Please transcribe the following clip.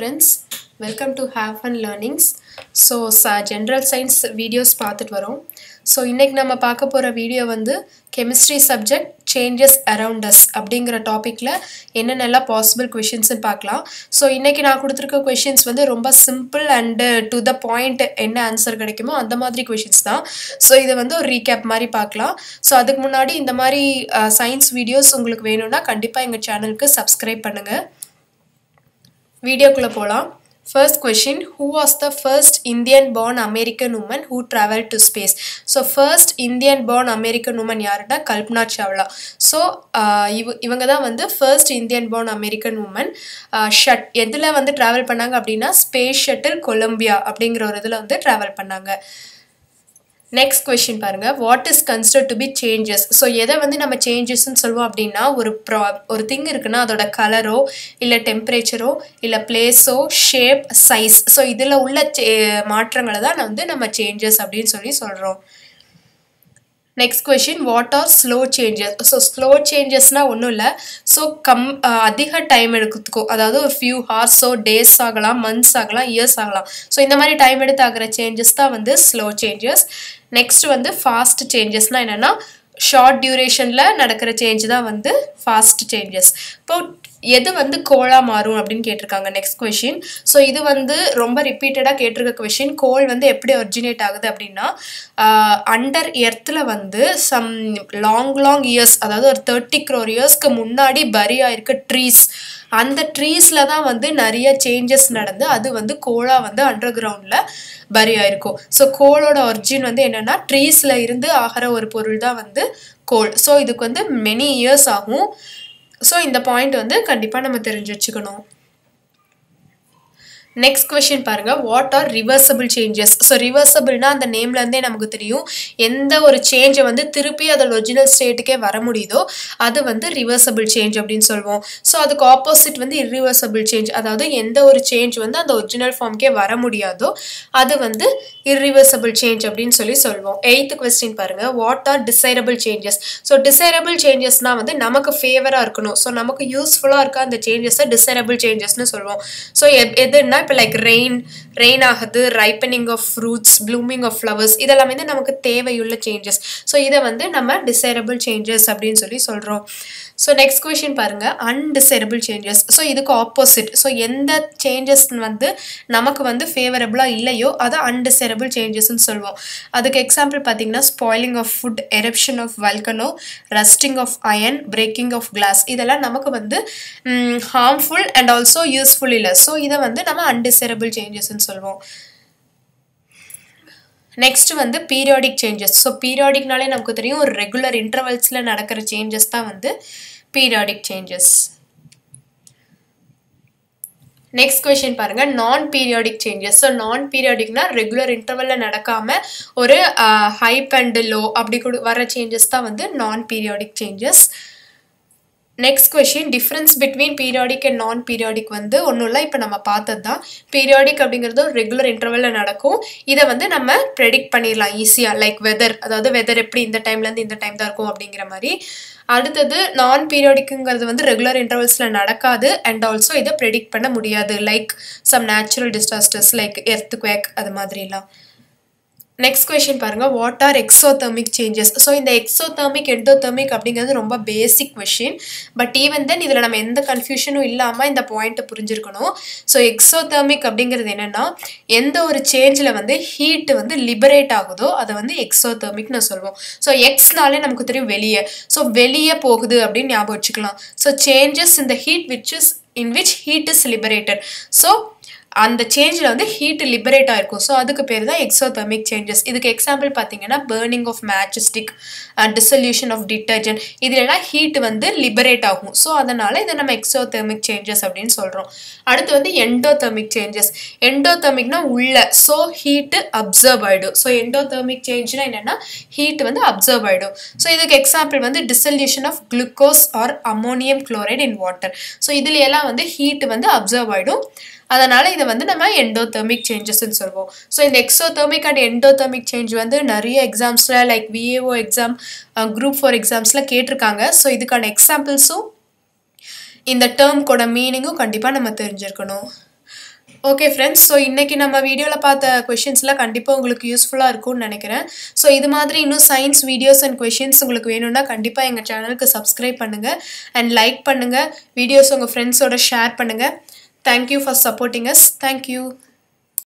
friends welcome to have fun learnings so ச general science videos பார்த்துட்டு வரோம் so இன்றைக்கி நம்ம பார்க்க போகிற வீடியோ வந்து chemistry subject changes around us அப்படிங்கிற டாப்பிக்கில் என்னென்னலாம் பாசிபிள் கொஷின்ஸ்னு பார்க்கலாம் ஸோ இன்றைக்கி நான் கொடுத்துருக்க கொஷின்ஸ் வந்து ரொம்ப simple and to the point என்ன ஆன்சர் கிடைக்குமோ அந்த மாதிரி கொஷின்ஸ் தான் ஸோ இதை வந்து ஒரு ரீகேப் மாதிரி பார்க்கலாம் ஸோ அதுக்கு முன்னாடி இந்த மாதிரி சயின்ஸ் வீடியோஸ் உங்களுக்கு வேணும்னா கண்டிப்பாக எங்கள் சேனலுக்கு சப்ஸ்கிரைப் பண்ணுங்கள் வீடியோக்குள்ளே போகலாம் first question who was the first Indian born American woman who travel to space so first Indian born American woman யாருன்னா கல்பனா சாவ்லா ஸோ இவ இவங்க தான் வந்து first Indian born American woman ஷட் எதில் வந்து ட்ராவல் பண்ணாங்க அப்படின்னா ஸ்பேஸ் ஷட்டில் கொலம்பியா அப்படிங்கிற ஒரு இதில் வந்து ட்ராவல் பண்ணாங்க நெக்ஸ்ட் கொஷின் பாருங்க what is consider to be changes so எதை வந்து நம்ம சேஞ்சஸ்ன்னு சொல்லுவோம் அப்படின்னா ஒரு ப்ரா ஒரு திங் இருக்குன்னா அதோட கலரோ இல்லை டெம்பரேச்சரோ இல்லை பிளேஸோ ஷேப் சைஸ் ஸோ இதில் உள்ள மாற்றங்களை தான் வந்து நம்ம சேஞ்சஸ் அப்படின்னு சொல்லி சொல்கிறோம் next question what are slow changes so slow சேஞ்சஸ்னால் ஒன்றும் இல்லை ஸோ கம் அதிக டைம் எடுக்கிறதுக்கும் அதாவது ஒரு ஃபியூ ஹார்ஸோ டேஸ் ஆகலாம் மந்த்ஸ் ஆகலாம் இயர்ஸ் ஆகலாம் ஸோ இந்த மாதிரி டைம் எடுத்து ஆகிற சேஞ்சஸ் தான் வந்து ஸ்லோ சேஞ்சஸ் நெக்ஸ்ட் வந்து ஃபாஸ்ட் சேஞ்சஸ்னால் என்னென்னா ஷார்ட் டியூரேஷனில் நடக்கிற சேஞ்ச் தான் வந்து ஃபாஸ்ட் சேஞ்சஸ் இப்போ எது வந்து கோலாக மாறும் அப்படின்னு கேட்டிருக்காங்க நெக்ஸ்ட் கொஷின் ஸோ இது வந்து ரொம்ப ரிப்பீட்டடாக கேட்டிருக்க கொஷின் கோல் வந்து எப்படி ஒரிஜினேட் ஆகுது அப்படின்னா அண்டர் எர்த்தில் வந்து சம் லாங் லாங் இயர்ஸ் அதாவது ஒரு தேர்ட்டி க்ரோர் இயர்ஸ்க்கு முன்னாடி பரி ஆயிருக்க ட்ரீஸ் அந்த ட்ரீஸில் தான் வந்து நிறைய சேஞ்சஸ் நடந்து அது வந்து கோலாக வந்து அண்டர் கிரவுண்டில் பரி ஆயிருக்கும் ஸோ கோலோட ஒரிஜின் வந்து என்னென்னா ட்ரீஸில் இருந்து ஆகிற ஒரு பொருள் தான் வந்து கோல் ஸோ இதுக்கு வந்து மெனி இயர்ஸ் ஆகும் ஸோ இந்த பாயிண்ட் வந்து கண்டிப்பாக நம்ம தெரிஞ்சு வச்சுக்கணும் நெக்ஸ்ட் கொஷின் பாருங்க what are reversible changes so ரிவர்சபிள்னா அந்த நேம்லேருந்தே நமக்கு தெரியும் எந்த ஒரு சேஞ்சை வந்து திருப்பி அதோட ஒரிஜினல் ஸ்டேட்டுக்கே வர முடியுதோ அது வந்து ரிவர்சபிள் சேஞ்ச் அப்படின்னு சொல்லுவோம் ஸோ அதுக்கு ஆப்போசிட் வந்து இர்ரிவர்சபிள் சேஞ்ச் அதாவது எந்த ஒரு சேஞ்ச் வந்து அந்த ஒரிஜினல் ஃபார்ம்க்கே வர முடியாதோ அது வந்து இர்ரிவர்சபிள் சேஞ்ச் அப்படின்னு சொல்லி சொல்லுவோம் எயித்து கொஸ்டின் பாருங்க what are desirable changes so desirable சேஞ்சஸ்னால் வந்து நமக்கு ஃபேவராக இருக்கணும் ஸோ நமக்கு யூஸ்ஃபுல்லாக இருக்க அந்த சேஞ்சஸை டிசைரபிள் சேஞ்சஸ்னு சொல்லுவோம் ஸோ எதுன்னா இப்போ லைக் ரெயின் ரெயின் ஆகுது ripening of fruits blooming of flowers இதெல்லாம் வந்து நமக்கு தேவையுள்ள சேஞ்சஸ் ஸோ இதை வந்து நம்ம டிசைரபிள் சேஞ்சஸ் அப்படின்னு சொல்லி சொல்கிறோம் ஸோ நெக்ஸ்ட் கொஷின் பாருங்கள் அன்டிசைரபிள் சேஞ்சஸ் ஸோ இதுக்கு ஆப்போசிட் ஸோ எந்த சேஞ்சஸ் வந்து நமக்கு வந்து ஃபேவரபுளாக இல்லையோ அதை அன்டிசைரபிள் சேஞ்சஸ்ன்னு சொல்லுவோம் அதுக்கு எக்ஸாம்பிள் பார்த்தீங்கன்னா spoiling of food eruption of volcano rusting of iron breaking of glass இதெல்லாம் நமக்கு வந்து ஹார்ம்ஃபுல் அண்ட் ஆல்சோ யூஸ்ஃபுல் இல்லை ஸோ இதை வந்து நம்ம அன்டிசைரபிள் சேஞ்சஸ்ன்னு சொல்லுவோம் நெக்ஸ்ட் வந்து பீரியாடிக் சேஞ்சஸ் ஸோ பீரியாடிக்னாலே நமக்கு தெரியும் ஒரு ரெகுலர் இன்டர்வல்ஸில் நடக்கிற சேஞ்சஸ் தான் வந்து பீரியாடிக் சேஞ்சஸ் நெக்ஸ்ட் கொஷின் பாருங்க நான் பீரியாடிக் சேஞ்சஸ் ஸோ நான் பீரியாடிக்னா ரெகுலர் இன்டர்வலில் நடக்காமல் ஒரு ஹைப் அண்ட் லோ அப்படி கூட வர சேஞ்சஸ் தான் வந்து non periodic changes next question difference between periodic and non periodic வந்து ஒன்றும் இல்லை இப்போ நம்ம பார்த்தது தான் பீரியாடிக் அப்படிங்கிறது ஒரு ரெகுலர் இன்டர்வலில் நடக்கும் இதை வந்து நம்ம ப்ரெடிக்ட் பண்ணிடலாம் ஈஸியாக லைக் வெதர் அதாவது வெதர் எப்படி இந்த டைம்லேருந்து இந்த டைம் தான் இருக்கும் அப்படிங்கிற மாதிரி அடுத்தது நான் பீரியாடிக்குங்கிறது வந்து ரெகுலர் இன்டர்வல்ஸில் நடக்காது அண்ட் ஆல்சோ இதை ப்ரெடிக்ட் பண்ண முடியாது like some natural disasters like earthquake அது மாதிரிலாம் நெக்ஸ்ட் கொஷின் பாருங்கள் what are exothermic changes so இந்த எக்ஸோதர்மிக் எண்டோதர்மிக் அப்படிங்கிறது ரொம்ப basic question but even then இதில் நம்ம எந்த கன்ஃபியூஷனும் இல்லாமல் இந்த பாயிண்ட்டை புரிஞ்சிருக்கணும் ஸோ எக்ஸோதர்மிக் அப்படிங்கிறது என்னென்னா எந்த ஒரு சேஞ்சில் வந்து ஹீட் வந்து லிபரேட் ஆகுதோ அதை வந்து எக்ஸோதர்மிக்னு சொல்லுவோம் ஸோ எக்ஸ்னாலே நமக்கு தெரியும் வெளியே ஸோ வெளியே போகுது அப்படின்னு ஞாபகம் வச்சுக்கலாம் ஸோ சேஞ்சஸ் இந்த heat which is in which heat is liberated so அந்த சேஞ்சில் வந்து ஹீட் லிபரேட் ஆகிருக்கும் ஸோ அதுக்கு பேர் தான் எக்ஸோதர்மிக் சேஞ்சஸ் இதுக்கு எக்ஸாம்பிள் பார்த்தீங்கன்னா burning of match stick dissolution of detergent இதுலலாம் ஹீட் வந்து லிபரேட் ஆகும் ஸோ அதனால் இதை நம்ம எக்ஸோதர்மிக் சேஞ்சஸ் அப்படின்னு சொல்கிறோம் அடுத்து வந்து எண்டோதர்மிக் சேஞ்சஸ் எண்டோதர்மிக்னா உள்ள ஸோ ஹீட்டு அப்சர்வ் ஆகிடும் ஸோ எண்டோதர்மிக் சேஞ்ச்னா என்னென்னா ஹீட் வந்து அப்சர்வ் ஆகிடும் ஸோ இதுக்கு எக்ஸாம்பிள் வந்து dissolution of glucose or ammonium chloride in water so இதுல எல்லாம் வந்து ஹீட் வந்து அப்சர்வ் ஆகிடும் அதனால் இதை வந்து நம்ம எண்டோதெர்மிக் சேஞ்சஸ்ன்னு சொல்லுவோம் ஸோ இந்த எக்ஸோதெர்மிக் அண்ட் எண்டோதெர்மிக் சேஞ்ச் வந்து நிறைய எக்ஸாம்ஸில் like VAO exam group four எக்ஸாம்ஸில் கேட்டிருக்காங்க ஸோ இதுக்கான எக்ஸாம்பிள்ஸும் இந்த டேர்ம்கோட மீனிங்கும் கண்டிப்பாக நம்ம தெரிஞ்சிருக்கணும் ஓகே ஃப்ரெண்ட்ஸ் ஸோ இன்றைக்கி நம்ம வீடியோவில் பார்த்த கொஷின்ஸ்லாம் கண்டிப்பாக உங்களுக்கு யூஸ்ஃபுல்லாக இருக்கும்னு நினைக்கிறேன் ஸோ இது மாதிரி இன்னும் சயின்ஸ் வீடியோஸ் அண்ட் கொஷின்ஸ் உங்களுக்கு வேணும்னா கண்டிப்பாக எங்கள் சேனலுக்கு சப்ஸ்கிரைப் பண்ணுங்கள் அண்ட் லைக் பண்ணுங்கள் வீடியோஸ் உங்கள் ஃப்ரெண்ட்ஸோட ஷேர் பண்ணுங்கள் thank you for supporting us thank you